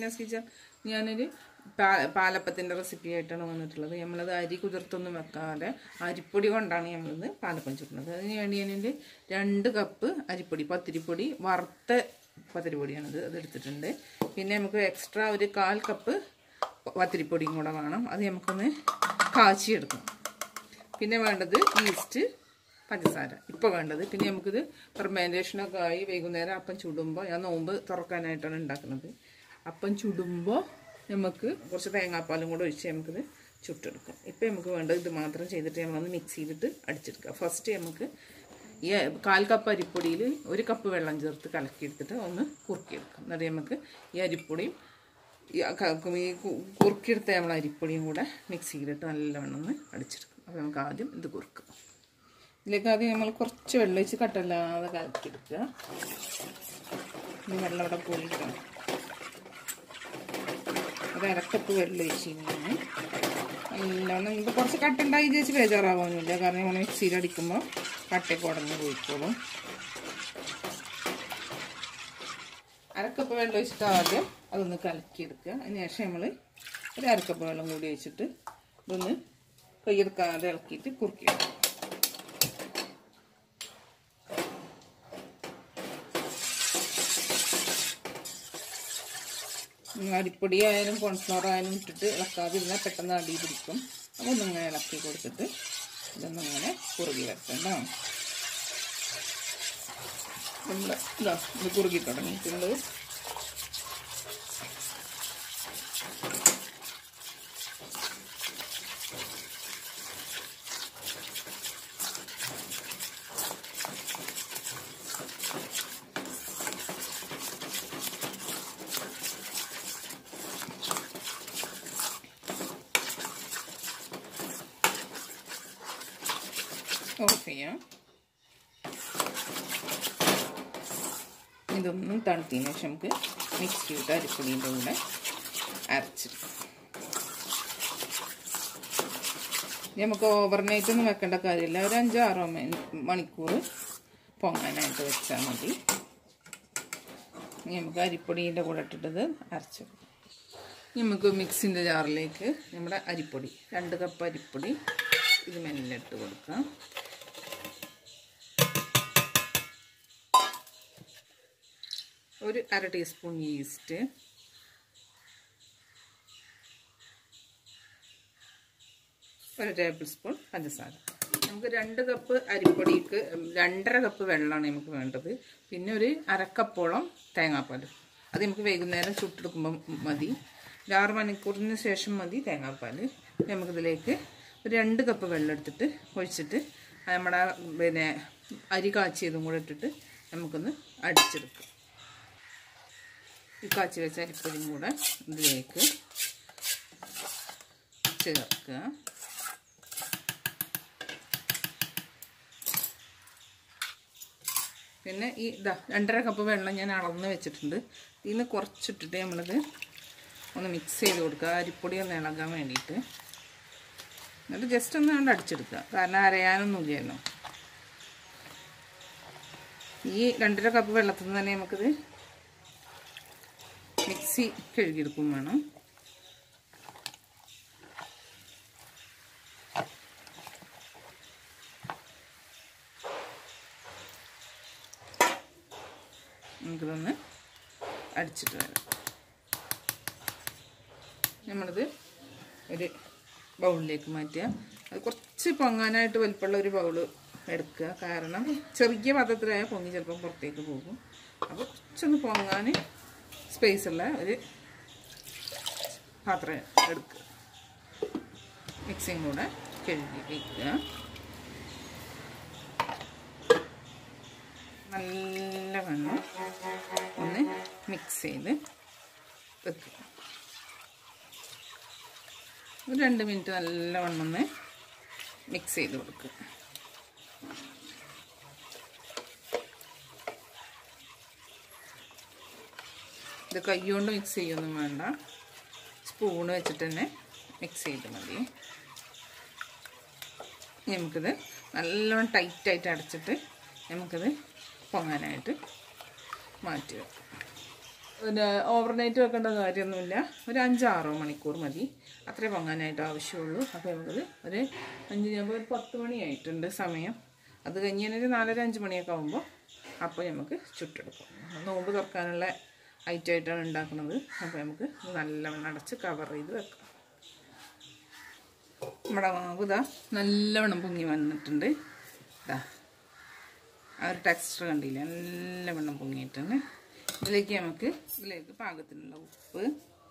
Sheena's kitchen ഞാനൊരു പാ- പാലപ്പത്തിൻ്റെ recipe ആയിട്ടാണ് വന്നിട്ടുള്ളത് നമ്മളത് അരി കുതിർത്തൊന്നും വെക്കാതെ അരിപ്പൊടി കൊണ്ടാണ് നമ്മളിത് പാലപ്പം ചുടുന്നത് അതിന് വേണ്ടി ഞാനിതിൽ രണ്ട് കപ്പ് അരിപ്പൊടി പത്തിരിപ്പൊടി വറുത്ത പത്തിരിപ്പൊടിയാണിത് അത് എടുത്തിട്ടുണ്ട് പിന്നെ നമുക്ക് എക്സ്ട്രാ ഒരു കാൽ കപ്പ് പത്തിരിപ്പൊടിയും കൂടെ വേണം അത് നമുക്കൊന്ന് കാച്ചിയെടുക്കണം പിന്നെ വേണ്ടത് ഈസ്റ്റ് പഞ്ചസാര ഇപ്പോൾ വേണ്ടത് പിന്നെ നമുക്കിത് ഫെർമെൻറ്റേഷനൊക്കെ ആയി വൈകുന്നേരം അപ്പം ചുടുമ്പോൾ ഞാൻ നോമ്പ് തുറക്കാനായിട്ടാണ് ഉണ്ടാക്കുന്നത് അപ്പം ചുടുമ്പോൾ നമുക്ക് കുറച്ച് തേങ്ങാപ്പാലും കൂടെ ഒഴിച്ച് നമുക്കിത് ചുട്ടെടുക്കാം ഇപ്പം നമുക്ക് വേണ്ടത് ഇത് മാത്രം ചെയ്തിട്ട് നമ്മളൊന്ന് മിക്സ് ചെയ്തിട്ട് അടിച്ചെടുക്കുക ഫസ്റ്റ് നമുക്ക് ഈ കാൽ കപ്പ് അരിപ്പൊടിയിൽ ഒരു കപ്പ് വെള്ളം ചേർത്ത് കലക്കിയെടുത്തിട്ട് ഒന്ന് കുറുക്കിയെടുക്കാം എന്നിട്ട് നമുക്ക് ഈ അരിപ്പൊടിയും ഈ ക- ഈ കു- കുറുക്കിയെടുത്ത നമ്മൾ അരിപ്പൊടിയും കൂടെ മിക്സിയിലിട്ട് നല്ലവണ്ണം ഒന്ന് അടിച്ചെടുക്കും അപ്പോൾ നമുക്ക് ആദ്യം ഇത് കുറുക്കാം ഇതിലേക്ക് ആദ്യം നമ്മൾ കുറച്ച് വെള്ളം ഒഴിച്ച് കട്ടല്ലാതെ കലക്കിയെടുക്കുക ഇനി വെള്ളം ഇവിടെ പോയിക്കണം ഒരു അരക്കപ്പ് വെള്ളം ഒഴിച്ച് കഴിഞ്ഞാൽ നല്ലോണം ഇപ്പോൾ കുറച്ച് കട്ട ഉണ്ടായി ചേച്ചി ബേജാറാവാനൊന്നുമില്ല കാരണം നമ്മൾ മിക്സിയിൽ അടിക്കുമ്പോൾ കട്ടയൊക്കെ ഉടഞ്ഞ് പോയിക്കോളും അരക്കപ്പ് വെള്ളം ഒഴിച്ചിട്ട് ആദ്യം അതൊന്ന് കലക്കിയെടുക്കുക അതിന് ശേഷം നമ്മൾ ഒരു അരക്കപ്പ് വെള്ളം കൂടി ഒഴിച്ചിട്ട് ഇതൊന്ന് കൈയെടുക്കാതെ ഇളക്കിയിട്ട് കുറുക്കിയെടുക്കുക അരിപ്പൊടി ആയാലും കോൺഫ്ലവർ ആയാലും ഇട്ടിട്ട് ഇളക്കാതിരുന്നാൽ പെട്ടെന്ന് അടി പിടിക്കും അപ്പോൾ ഒന്നിങ്ങനെ ഇളക്കി കൊടുത്തിട്ട് ഇതൊന്നിങ്ങനെ കുറുകി വെക്കണ്ടോ നമ്മൾ ഇതാ ഇത് കുറുകി തുടങ്ങിയിട്ടുണ്ട് ഓഫ് ചെയ്യാം ഇതൊന്നും തണുത്തതിന് ശേഷം നമുക്ക് മിക്സ് ചെയ്തിട്ട് അരിപ്പൊടിയുടെ കൂടെ അരച്ചെടുക്കാം ഇനി നമുക്ക് ഓവർനൈറ്റ് ഒന്നും വെക്കേണ്ട കാര്യമില്ല ഒരു അഞ്ചോ ആറോ മണി- മണിക്കൂർ പൊങ്ങാനായിട്ട് വെച്ചാൽ മതി ഇനി നമുക്ക് അരിപ്പൊടിയുടെ കൂടെ ഇട്ടിട്ടത് അരച്ചെടുക്കാം ഇനി നമുക്ക് മിക്സിൻ്റെ ജാറിലേക്ക് നമ്മുടെ അരിപ്പൊടി രണ്ട് കപ്പ് അരിപ്പൊടി ഇത് മെല്ലെ ഇട്ട് കൊടുക്കാം ഒരു അര ടീസ്പൂൺ ഈസ്റ്റ് ഒരു ടേബിൾ സ്പൂൺ പഞ്ചസാര നമുക്ക് രണ്ട് കപ്പ് അരിപ്പൊടിക്ക് രണ്ടര കപ്പ് വെള്ളമാണ് നമുക്ക് വേണ്ടത് പിന്നെ ഒരു അരക്കപ്പോളം തേങ്ങാപ്പാൽ അത് നമുക്ക് വൈകുന്നേരം ചുട്ടെടുക്കുമ്പം മതി ഒരു ആറ് മണിക്കൂറിന് ശേഷം മതി തേങ്ങാപ്പാൽ നമുക്കിതിലേക്ക് ഒരു രണ്ട് കപ്പ് വെള്ളം എടുത്തിട്ട് ഒഴിച്ചിട്ട് നമ്മുടെ പിന്നെ അരി കാച്ചിയതും കൂടെ ഇട്ടിട്ട് നമുക്കൊന്ന് അടിച്ചെടുക്കാം ഈ കാച്ചി വെച്ച അരിപ്പൊടിയും കൂടെ ഇതിലേക്ക് ചേർക്കുക പിന്നെ ഈ ഇതാ രണ്ടര കപ്പ് വെള്ളം ഞാൻ അളന്ന് വെച്ചിട്ടുണ്ട് ഇതിന് കുറച്ചിട്ടിട്ട് നമ്മളിത് ഒന്ന് മിക്സ് ചെയ്ത് കൊടുക്കുക അരിപ്പൊടി ഒന്ന് ഇളകാൻ വേണ്ടിയിട്ട് എന്നിട്ട് ജസ്റ്റ് ഒന്ന് കണ്ട് അടിച്ചെടുക്കുക കാരണം അരയാനൊന്നും ഇല്ലല്ലോ ഈ രണ്ടര കപ്പ് വെള്ളത്തിൽ നിന്ന് തന്നെ നമുക്കിത് മിക്സി കഴുകിയെടുക്കും വേണം നമുക്കിതൊന്ന് അടിച്ചിട്ട് വരാം നമ്മളിത് ഒരു ബൗളിലേക്ക് മാറ്റുക അത് കുറച്ച് പൊങ്ങാനായിട്ട് വലിപ്പമുള്ള ഒരു ബൗള് എടുക്കുക കാരണം ചെറിയ പാത്രത്തിലായാൽ പൊങ്ങി ചിലപ്പം പുറത്തേക്ക് പോകും അപ്പോൾ കുറച്ചൊന്ന് പൊങ്ങാൻ സ്പേസ് ഉള്ള ഒരു പാത്രം എടുക്കുക മിക്സിയും കൂടെ കഴുകി വയ്ക്കുക നല്ല വണ്ണം ഒന്ന് മിക്സ് ചെയ്ത് വെക്കുക ഒരു രണ്ട് മിനിറ്റ് നല്ല വണ്ണം ഒന്ന് മിക്സ് ചെയ്ത് കൊടുക്കുക ഇത് കൈകൊണ്ട് മിക്സ് ചെയ്യൊന്നും വേണ്ട സ്പൂണ് വെച്ചിട്ട് തന്നെ മിക്സ് ചെയ്ത് മതി ഇനി നമുക്കിത് നല്ലോണം ടൈറ്റായിട്ട് അടച്ചിട്ട് നമുക്കിത് പൊങ്ങാനായിട്ട് മാറ്റി വെക്കാം പിന്നെ ഓവർനൈറ്റ് വെക്കേണ്ട കാര്യമൊന്നുമില്ല ഒരു അഞ്ചാറോ മണിക്കൂർ മതി അത്രേ പൊങ്ങാനായിട്ട് ആവശ്യമുള്ളൂ അപ്പോൾ നമുക്കത് ഒരു അഞ്ച് ഞാൻ ഒരു പത്ത് മണിയായിട്ടുണ്ട് സമയം അത് കഴിഞ്ഞ് ഒരു നാലര അഞ്ച് മണിയൊക്കെ ആകുമ്പോൾ അപ്പോൾ നമുക്ക് ചുട്ടെടുക്കും നോമ്പ് തുറക്കാനുള്ള ഐറ്റമായിട്ടാണ് ഉണ്ടാക്കുന്നത് അപ്പോൾ നമുക്ക് ഇത് നല്ലവണ്ണം അടച്ച് കവർ ചെയ്ത് വെക്കാം നമ്മുടെ മാവ് ഇതാ നല്ലവണ്ണം പൊങ്ങി വന്നിട്ടുണ്ട് ഇതാ ആ ഒരു ടെക്സ്ചർ കണ്ടില്ല നല്ലവണ്ണം പൊങ്ങിയിട്ടുണ്ട് ഇതിലേക്ക് നമുക്ക് ഇതിലേക്ക് പാകത്തിനുള്ള ഉപ്പ്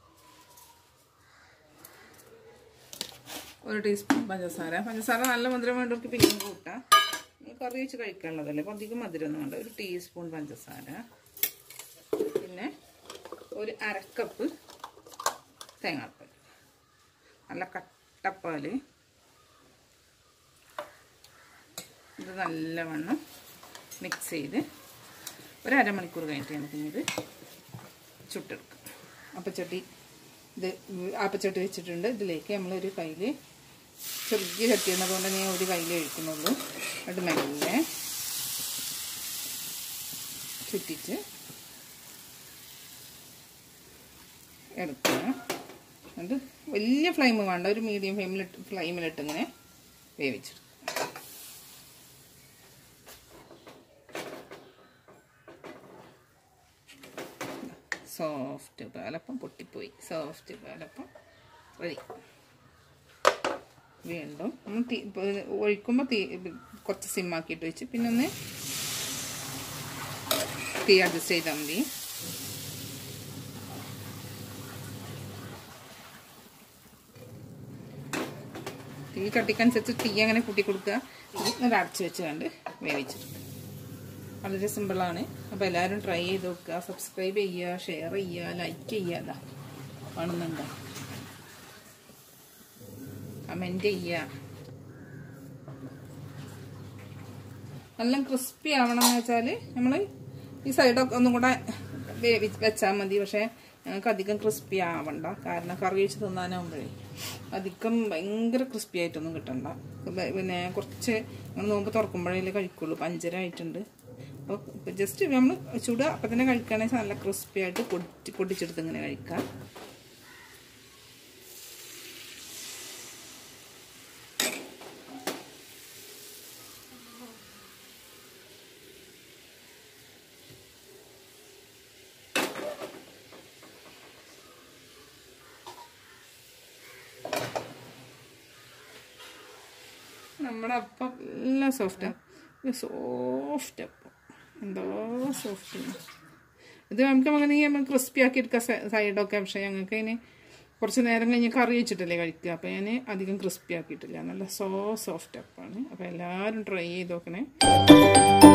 ഒരു ടീസ്പൂൺ പഞ്ചസാര പഞ്ചസാര നല്ല മധുരം വേണ്ടവർക്ക് പിന്നെ കൂട്ടാം നിങ്ങൾ കറി വെച്ച് കഴിക്കാനുള്ളതല്ലേ അപ്പോൾ അധികം മധുരമൊന്നും വേണ്ട ഒരു ടീസ്പൂൺ പഞ്ചസാര പിന്നെ ഒരു അരക്കപ്പ് തേങ്ങാപ്പാൽ നല്ല കട്ടപ്പാൽ ഇത് നല്ലവണ്ണം മിക്സ് ചെയ്ത് ഒരു അരമണിക്കൂർ കഴിഞ്ഞിട്ട് നമുക്കിത് ചുട്ടെടുക്കാം അപ്പച്ചട്ടി ഇത് ആപ്പച്ചട്ടി വെച്ചിട്ടുണ്ട് ഇതിലേക്ക് നമ്മളൊരു കയ്യിൽ ചെറിയ ചട്ടി എന്നതുകൊണ്ട് ഞാൻ ഒരു കയ്യിൽ ഒഴിക്കുന്നുള്ളൂ അത് മെല്ലെ ചുറ്റിച്ച് എടുക്കുക അത് വലിയ ഫ്ലെയിം വേണ്ട ഒരു മീഡിയം ഫ്ലെയിമിലിട്ട് ഫ്ലെയിമിലിട്ട് ഇങ്ങനെ വേവിച്ചെടുക്കുക സോഫ്റ്റ് പാലപ്പം പൊട്ടിപ്പോയി സോഫ്റ്റ് പാലപ്പം റെഡി വീണ്ടും ഒന്ന് തീ ഒഴിക്കുമ്പോൾ തീ കുറച്ച് സിമ്മാക്കിയിട്ട് വെച്ച് പിന്നെ ഒന്ന് തീ അഡ്ജസ്റ്റ് ചെയ്താൽ മതി തീ ചട്ടിക്കനുസരിച്ച് തീ അങ്ങനെ കൂട്ടി കൊടുക്കുക എന്നിട്ട് അടച്ച് വെച്ച് കണ്ട് വേവിച്ചെടുക്കുക വളരെ സിമ്പിളാണ് അപ്പോൾ എല്ലാവരും ട്രൈ ചെയ്ത് നോക്കുക സബ്സ്ക്രൈബ് ചെയ്യുക ഷെയർ ചെയ്യുക ലൈക്ക് ചെയ്യുക അതാ കാണുന്നുണ്ടോ കമൻറ്റ് ചെയ്യുക നല്ല ക്രിസ്പി ആവണം എന്ന് വെച്ചാൽ നമ്മൾ ഈ സൈഡൊക്കെ ഒന്നും കൂടെ വേവി വെച്ചാൽ മതി പക്ഷേ ഞങ്ങൾക്ക് അധികം ക്രിസ്പി ആവണ്ട കാരണം കറി വെച്ച് തിന്നാനാകുമ്പോഴേ അധികം ഭയങ്കര ക്രിസ്പി ആയിട്ടൊന്നും കിട്ടണ്ട പിന്നെ കുറച്ച് നമ്മൾ നോമ്പ് തുറക്കുമ്പോഴേ കഴിക്കുള്ളൂ പഞ്ചര ആയിട്ടുണ്ട് അപ്പോൾ ജസ്റ്റ് നമ്മൾ ചുടുക അപ്പം തന്നെ കഴിക്കുകയാണെങ്കിൽ നല്ല ക്രിസ്പി ആയിട്ട് പൊടി പൊടിച്ചെടുത്ത് ഇങ്ങനെ കഴിക്കാം നമ്മുടെ അപ്പം എല്ലാം സോഫ്റ്റാണ് സോഫ്റ്റ് അപ്പം എന്തോ സോഫ്റ്റ് ഇത് നമുക്ക് അങ്ങനെ നമ്മൾ ക്രിസ്പി ആക്കി എടുക്കാം സൈഡൊക്കെ പക്ഷേ ഞങ്ങൾക്ക് അതിന് കുറച്ച് നേരം കഴിഞ്ഞ് കറി വെച്ചിട്ടല്ലേ കഴിക്കുക അപ്പോൾ ഞാൻ അധികം ക്രിസ്പി ആക്കിയിട്ടില്ല നല്ല സോ സോഫ്റ്റ് അപ്പാണ് അപ്പോൾ എല്ലാവരും ട്രൈ ചെയ്ത് നോക്കണേ